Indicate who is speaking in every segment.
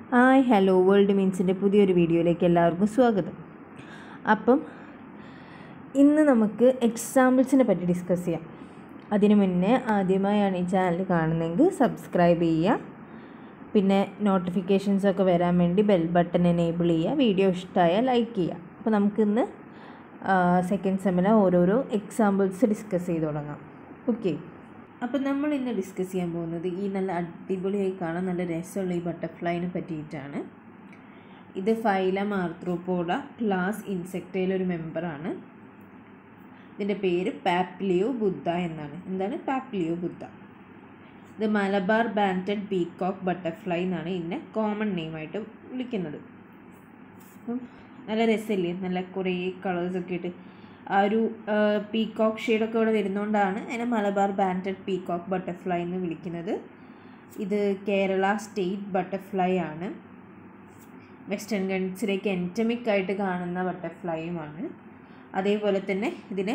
Speaker 1: hi hello world മീൻസിൻ്റെ പുതിയൊരു വീഡിയോയിലേക്ക് എല്ലാവർക്കും സ്വാഗതം അപ്പം ഇന്ന് നമുക്ക് എക്സാമ്പിൾസിനെ പറ്റി ഡിസ്കസ് ചെയ്യാം അതിനു മുന്നേ ആദ്യമായാണ് ഈ ചാനൽ കാണുന്നതെങ്കിൽ സബ്സ്ക്രൈബ് ചെയ്യുക പിന്നെ നോട്ടിഫിക്കേഷൻസ് ഒക്കെ വരാൻ വേണ്ടി ബെൽ ബട്ടൺ എനേബിൾ ചെയ്യുക വീഡിയോ ഇഷ്ടമായാൽ ലൈക്ക് ചെയ്യുക അപ്പോൾ നമുക്കിന്ന് സെക്കൻഡ് സെമ്മിലെ ഓരോരോ എക്സാമ്പിൾസ് ഡിസ്കസ് ചെയ്ത് തുടങ്ങാം ഓക്കെ അപ്പം നമ്മൾ ഇന്ന് ഡിസ്കസ് ചെയ്യാൻ പോകുന്നത് ഈ നല്ല അടിപൊളിയായി കാണാൻ നല്ല രസമുള്ള ഈ ബട്ടർഫ്ലൈനെ പറ്റിയിട്ടാണ് ഇത് ഫൈലം ആർത്രോപോഡ ക്ലാസ് ഇൻസെക്റ്റയിലെ ഒരു മെമ്പറാണ് ഇതിൻ്റെ പേര് പാപ്ലിയോ ബുദ്ധ എന്നാണ് എന്താണ് പാപ്ലിയോ ബുദ്ധ ഇത് മലബാർ ബാൻറ്റഡ് പീകോക്ക് ബട്ടർഫ്ലൈ എന്നാണ് ഇതിനെ കോമൺ നെയിമായിട്ട് വിളിക്കുന്നത് അപ്പം നല്ല രസമില്ലേ നല്ല കുറേ കളേഴ്സൊക്കെ ഇട്ട് ആ ഒരു പീകോക്ക് ഷെയ്ഡൊക്കെ ഇവിടെ വരുന്നതുകൊണ്ടാണ് അതിനെ മലബാർ ബാൻറ്റഡ് പീകോക്ക് ബട്ടർഫ്ലൈ എന്ന് വിളിക്കുന്നത് ഇത് കേരള സ്റ്റേറ്റ് ബട്ടർഫ്ലൈ ആണ് വെസ്റ്റേൺ ഗൺസിലേക്ക് എൻറ്റമിക് ആയിട്ട് കാണുന്ന ബട്ടർഫ്ലൈയുമാണ് അതേപോലെ തന്നെ ഇതിനെ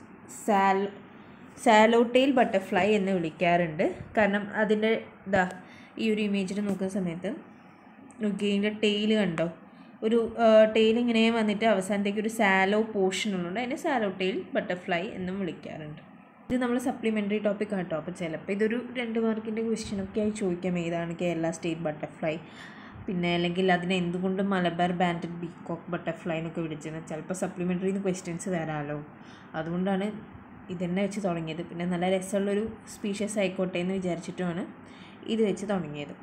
Speaker 1: സാൽ സാലോട്ടെയിൽ ബട്ടർഫ്ലൈ എന്ന് വിളിക്കാറുണ്ട് കാരണം അതിൻ്റെ ഇതാ ഈ ഒരു ഇമേജിൽ നോക്കുന്ന സമയത്ത് നോക്കി ഇതിൻ്റെ ടെയിൽ കണ്ടോ ഒരു ടെയിൽ ഇങ്ങനെ വന്നിട്ട് അവസാനത്തേക്ക് ഒരു സാലോ പോർഷൻ ഉള്ളതുകൊണ്ട് അതിനെ സാലോ ടെയിൽ ബട്ടർഫ്ലൈ എന്നും വിളിക്കാറുണ്ട് ഇത് നമ്മൾ സപ്ലിമെൻ്ററി ടോപ്പിക് കേട്ടോ അപ്പോൾ ചിലപ്പോൾ ഇതൊരു രണ്ട് മാർക്കിൻ്റെ ക്വസ്റ്റ്യനൊക്കെ ആയി ചോദിക്കാം ഏതാണ് കേരള സ്റ്റേറ്റ് ബട്ടർഫ്ലൈ പിന്നെ അല്ലെങ്കിൽ അതിനെ എന്തുകൊണ്ട് മലബാർ ബാൻഡഡ് ബീകോക്ക് ബട്ടർഫ്ലൈ എന്നൊക്കെ വിളിച്ചത് ചിലപ്പോൾ സപ്ലിമെൻ്ററിന്ന് ക്വസ്റ്റ്യൻസ് വരാമല്ലോ അതുകൊണ്ടാണ് ഇതന്നെ വെച്ച് തുടങ്ങിയത് പിന്നെ നല്ല രസമുള്ളൊരു സ്പീഷ്യസ് ആയിക്കോട്ടെ എന്ന് വിചാരിച്ചിട്ടുമാണ് ഇത് വെച്ച് തുടങ്ങിയത്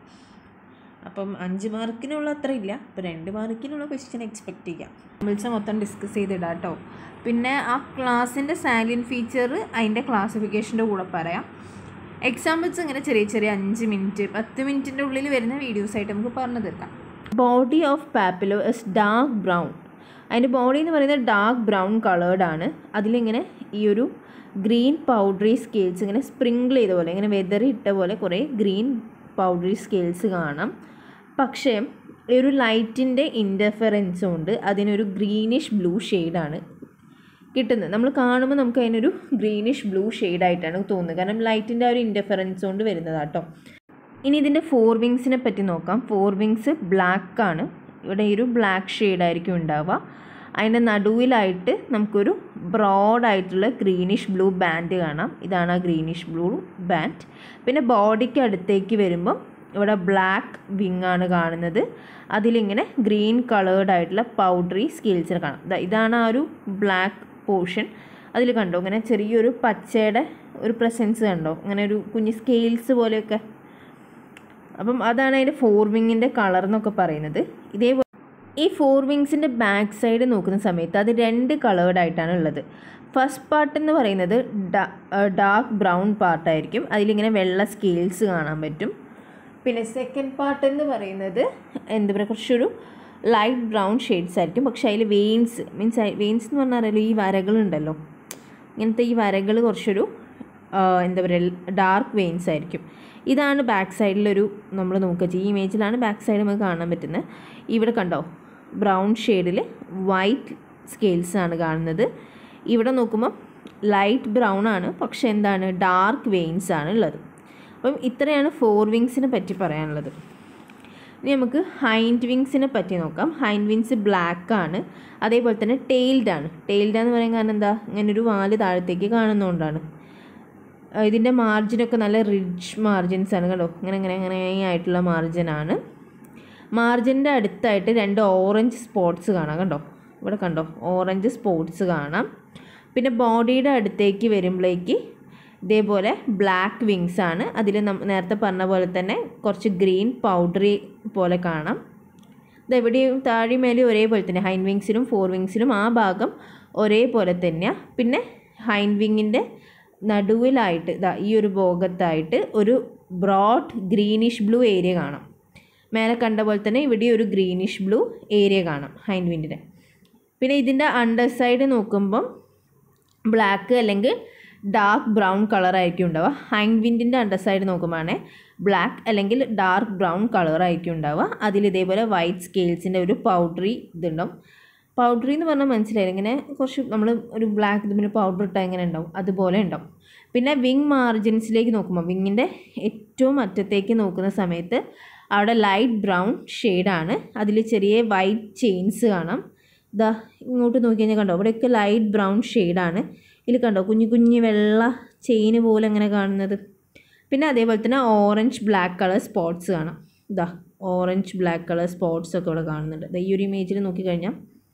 Speaker 1: അപ്പം അഞ്ച് മാർക്കിനുള്ള അത്ര ഇല്ല അപ്പോൾ രണ്ട് മാർക്കിനുള്ള ക്വസ്റ്റ്യൻ എക്സ്പെക്റ്റ് ചെയ്യാം വിളിച്ച മൊത്തം ഡിസ്കസ് ചെയ്തിടാം കേട്ടോ പിന്നെ ആ ക്ലാസ്സിൻ്റെ സാലിയൻ ഫീച്ചർ അതിൻ്റെ ക്ലാസിഫിക്കേഷൻ്റെ കൂടെ പറയാം എക്സാമ്പിൾസ് ഇങ്ങനെ ചെറിയ ചെറിയ അഞ്ച് മിനിറ്റ് പത്ത് മിനിറ്റിൻ്റെ ഉള്ളിൽ വരുന്ന വീഡിയോസ് ആയിട്ട് നമുക്ക് പറഞ്ഞു തീർക്കാം body of Papilio is dark brown അതിൻ്റെ ബോഡി എന്ന് പറയുന്നത് ഡാർക്ക് ബ്രൗൺ കളേർഡ് ആണ് അതിലിങ്ങനെ ഈ ഒരു ഗ്രീൻ പൗഡറി സ്കെയിൽസ് ഇങ്ങനെ സ്പ്രിങ്കിൾ ചെയ്ത പോലെ ഇങ്ങനെ വെതറി ഇട്ട പോലെ കുറേ ഗ്രീൻ പൗഡറി സ്കെയിൽസ് കാണാം പക്ഷേ ഈ ഒരു ലൈറ്റിൻ്റെ ഇൻ്റർഫറൻസ് കൊണ്ട് അതിനൊരു ഗ്രീനിഷ് ബ്ലൂ ഷെയ്ഡാണ് കിട്ടുന്നത് നമ്മൾ കാണുമ്പോൾ നമുക്ക് അതിനൊരു ഗ്രീനിഷ് ബ്ലൂ ഷെയ്ഡായിട്ടാണ് തോന്നുന്നത് കാരണം ലൈറ്റിൻ്റെ ആ ഒരു ഇൻ്റർഫറൻസ് കൊണ്ട് വരുന്നതാട്ടോ ഇനി ഇതിൻ്റെ ഫോർ വിങ്സിനെ പറ്റി നോക്കാം ഫോർ വിങ്സ് ബ്ലാക്ക് ആണ് ഇവിടെ ഈ ഒരു ബ്ലാക്ക് ഷെയ്ഡായിരിക്കും ഉണ്ടാവുക അതിൻ്റെ നടുവിലായിട്ട് നമുക്കൊരു ബ്രോഡായിട്ടുള്ള ഗ്രീനിഷ് ബ്ലൂ ബാൻഡ് കാണാം ഇതാണ് ആ ഗ്രീനിഷ് ബ്ലൂ ബാൻഡ് പിന്നെ ബോഡിക്ക് അടുത്തേക്ക് വരുമ്പം ഇവിടെ ബ്ലാക്ക് വിങ് ആണ് കാണുന്നത് അതിലിങ്ങനെ ഗ്രീൻ കളേർഡ് ആയിട്ടുള്ള പൗഡറി സ്കിൽസിനെ കാണാം ഇതാണ് ആ ഒരു ബ്ലാക്ക് പോർഷൻ അതിൽ കണ്ടോ ഇങ്ങനെ ചെറിയൊരു പച്ചയുടെ ഒരു പ്രസൻസ് കണ്ടോ അങ്ങനെ ഒരു കുഞ്ഞ് സ്കെയിൽസ് പോലെയൊക്കെ അപ്പം അതാണ് അതിൻ്റെ ഫോർ വിങ്ങിൻ്റെ കളർ എന്നൊക്കെ പറയുന്നത് ഇതേപോലെ ഈ ഫോർ വിങ്സിൻ്റെ ബാക്ക് സൈഡ് നോക്കുന്ന സമയത്ത് അത് രണ്ട് കളേർഡ് ആയിട്ടാണ് ഉള്ളത് ഫസ്റ്റ് പാർട്ട് എന്ന് പറയുന്നത് ഡാർക്ക് ബ്രൗൺ പാർട്ടായിരിക്കും അതിലിങ്ങനെ വെള്ള സ്കെയിൽസ് കാണാൻ പറ്റും പിന്നെ സെക്കൻഡ് പാർട്ട് എന്ന് പറയുന്നത് എന്താ പറയുക കുറച്ചൊരു ലൈറ്റ് ബ്രൗൺ ഷെയ്ഡ്സ് ആയിരിക്കും പക്ഷേ അതിൽ വെയിൻസ് മീൻസ് വെയിൻസ് എന്ന് പറഞ്ഞാൽ ഈ വരകളുണ്ടല്ലോ ഇങ്ങനത്തെ ഈ വരകൾ കുറച്ചൊരു എന്താ പറയുക ഡാർക്ക് വെയിൻസ് ആയിരിക്കും ഇതാണ് ബാക്ക് സൈഡിലൊരു നമ്മൾ നോക്കുക ഈ ഇമേജിലാണ് ബാക്ക് സൈഡ് നമുക്ക് കാണാൻ പറ്റുന്നത് ഇവിടെ കണ്ടോ ബ്രൗൺ ഷെയ്ഡിൽ വൈറ്റ് സ്കെയിൽസ് ആണ് കാണുന്നത് ഇവിടെ നോക്കുമ്പോൾ ലൈറ്റ് ബ്രൗൺ ആണ് പക്ഷെ എന്താണ് ഡാർക്ക് വെയിൻസ് ആണ് ഉള്ളത് അപ്പം ഇത്രയാണ് ഫോർ വിങ്സിനെ പറ്റി പറയാനുള്ളത് ഇനി നമുക്ക് ഹൈൻഡ് വിങ്സിനെ പറ്റി നോക്കാം ഹൈൻഡ് വിങ്സ് ബ്ലാക്ക് ആണ് അതേപോലെ തന്നെ ടെയിൽഡ് ആണ് ടെയിൽഡ് എന്ന് പറയാൻ കാരണം എന്താ ഇങ്ങനെ ഒരു വാല് താഴത്തേക്ക് കാണുന്നതുകൊണ്ടാണ് ഇതിൻ്റെ മാർജിനൊക്കെ നല്ല റിച്ച് മാർജിൻസ് ആണ് കേട്ടോ ഇങ്ങനെ ഇങ്ങനെ ഇങ്ങനെ ആയിട്ടുള്ള മാർജിനാണ് മാർജിൻ്റെ അടുത്തായിട്ട് രണ്ട് ഓറഞ്ച് സ്പോട്ട്സ് കാണാം കണ്ടോ ഇവിടെ കണ്ടോ ഓറഞ്ച് സ്പോട്ട്സ് കാണാം പിന്നെ ബോഡിയുടെ അടുത്തേക്ക് വരുമ്പോഴേക്ക് ഇതേപോലെ ബ്ലാക്ക് വിങ്സ് ആണ് അതിൽ നേരത്തെ പറഞ്ഞ പോലെ തന്നെ കുറച്ച് ഗ്രീൻ പൗഡറി പോലെ കാണാം ഇതെവിടെയും താഴെ മേലെ ഒരേപോലെ തന്നെ ഹൈൻ വിങ്സിനും ഫോർ വിങ്സിനും ആ ഭാഗം ഒരേപോലെ തന്നെയാണ് പിന്നെ ഹൈൻ വിങ്ങിൻ്റെ നടുവിലായിട്ട് ഇതാ ഈ ഒരു ഭാഗത്തായിട്ട് ഒരു ബ്രോഡ് ഗ്രീനിഷ് ബ്ലൂ ഏരിയ കാണാം മേലെ കണ്ട പോലെ തന്നെ ഇവിടെ ഒരു ഗ്രീനിഷ് ബ്ലൂ ഏരിയ കാണാം ഹൈൻ വിൻഡിൻ്റെ പിന്നെ ഇതിൻ്റെ അണ്ടർ സൈഡ് നോക്കുമ്പം ബ്ലാക്ക് അല്ലെങ്കിൽ ഡാർക്ക് ബ്രൗൺ കളറായിരിക്കും ഉണ്ടാവുക ഹൈൻ വിൻഡിൻ്റെ അണ്ടർ സൈഡ് നോക്കുമ്പോഴാണ് ബ്ലാക്ക് അല്ലെങ്കിൽ ഡാർക്ക് ബ്രൗൺ കളറായിരിക്കും ഉണ്ടാവുക അതിൽ ഇതേപോലെ വൈറ്റ് സ്കെയിൽസിൻ്റെ ഒരു പൗഡറി ഇതുണ്ടാവും പൗഡറി എന്ന് പറഞ്ഞാൽ മനസ്സിലായില്ല ഇങ്ങനെ കുറച്ച് നമ്മൾ ഒരു ബ്ലാക്ക് ഇതിന് പൗഡർ ഇട്ടാൽ എങ്ങനെ ഉണ്ടാവും അതുപോലെ ഉണ്ടാവും പിന്നെ വിങ് മാർജിൻസിലേക്ക് നോക്കുമ്പോൾ വിങ്ങിൻ്റെ ഏറ്റവും അറ്റത്തേക്ക് നോക്കുന്ന സമയത്ത് അവിടെ ലൈറ്റ് ബ്രൗൺ ഷെയ്ഡാണ് അതിൽ ചെറിയ വൈറ്റ് ചെയിൻസ് കാണാം ഇതാ ഇങ്ങോട്ട് നോക്കി കഴിഞ്ഞാൽ കണ്ടോ അവിടെയൊക്കെ ലൈറ്റ് ബ്രൗൺ ഷെയ്ഡാണ് ഇതിൽ കണ്ടോ കുഞ്ഞു കുഞ്ഞു വെള്ള ചെയിന് പോലെ അങ്ങനെ കാണുന്നത് പിന്നെ അതേപോലെ തന്നെ ഓറഞ്ച് ബ്ലാക്ക് കളർ സ്പോട്ട്സ് കാണാം ഇതാ ഓറഞ്ച് ബ്ലാക്ക് കളർ സ്പോട്ട്സ് ഒക്കെ ഇവിടെ കാണുന്നുണ്ട് ദാ ഈ ഒരു ഇമേജിൽ നോക്കിക്കഴിഞ്ഞാൽ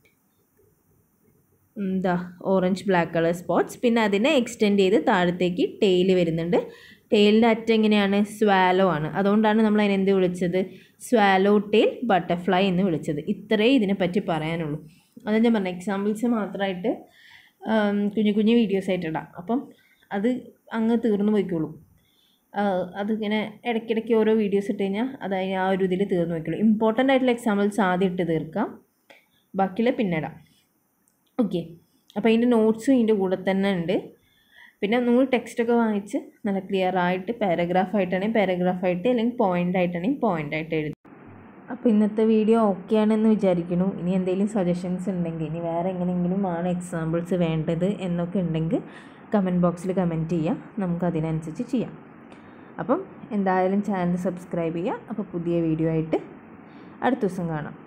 Speaker 1: എന്താ ഓറഞ്ച് ബ്ലാക്ക് കളർ സ്പോട്ട്സ് പിന്നെ അതിനെ എക്സ്റ്റെൻഡ് ചെയ്ത് താഴത്തേക്ക് ടെയിൽ വരുന്നുണ്ട് ടെയിലിൻ്റെ അറ്റം എങ്ങനെയാണ് സ്വാലോ ആണ് അതുകൊണ്ടാണ് നമ്മൾ അതിനെ എന്ത് വിളിച്ചത് സ്വാലോ ടെയിൽ ബട്ടർഫ്ലൈ എന്ന് വിളിച്ചത് ഇത്രയേ ഇതിനെപ്പറ്റി പറയാനുള്ളൂ അത് ഞാൻ പറഞ്ഞ എക്സാമ്പിൾസ് മാത്രമായിട്ട് ആം, കുഞ്ഞു കുഞ്ഞു വീഡിയോസ് ആയിട്ട് ഇടാം അപ്പം അത് അങ്ങ് തീർന്നു പോയിക്കോളും ആ, അതിങ്ങനെ ഇടയ്ക്കിടയ്ക്ക് ഓരോ വീഡിയോസ് ഇട്ട് കഴിഞ്ഞാൽ അത് ആ ഒരു ഇതിൽ തീർന്നു പോയിക്കോളും ഇമ്പോർട്ടൻ്റ് ആയിട്ടുള്ള എക്സാമ്പിൾസ് ആദ്യം ഇട്ട് തീർക്കാം ബാക്കിയുള്ള പിന്നെ ഇടാം ഓക്കെ അപ്പോൾ അതിൻ്റെ നോട്ട്സും ഇതിൻ്റെ കൂടെ തന്നെ ഉണ്ട് പിന്നെ നമ്മൾ ടെക്സ്റ്റൊക്കെ വായിച്ച് നല്ല ക്ലിയർ ആയിട്ട് പാരഗ്രാഫ് ആയിട്ടാണെങ്കിൽ പാരഗ്രാഫ് ആയിട്ട് അല്ലെങ്കിൽ പോയിൻ്റ് ആയിട്ടാണെങ്കിൽ പോയിൻ്റ് ആയിട്ട് എഴുതി അപ്പോൾ ഇന്നത്തെ വീഡിയോ ഓക്കെ ആണെന്ന് വിചാരിക്കുന്നു ഇനി എന്തെങ്കിലും സജഷൻസ് ഉണ്ടെങ്കിൽ ഇനി വേറെ എങ്ങനെയെങ്കിലും ആണ് എക്സാമ്പിൾസ് വേണ്ടത് എന്നൊക്കെ ഉണ്ടെങ്കിൽ കമൻറ്റ് ബോക്സിൽ കമൻറ്റ് ചെയ്യാം നമുക്ക് അതിനനുസരിച്ച് ചെയ്യാം അപ്പം എന്തായാലും ചാനൽ സബ്സ്ക്രൈബ് ചെയ്യുക അപ്പോൾ പുതിയ വീഡിയോ ആയിട്ട് അടുത്ത ദിവസം കാണാം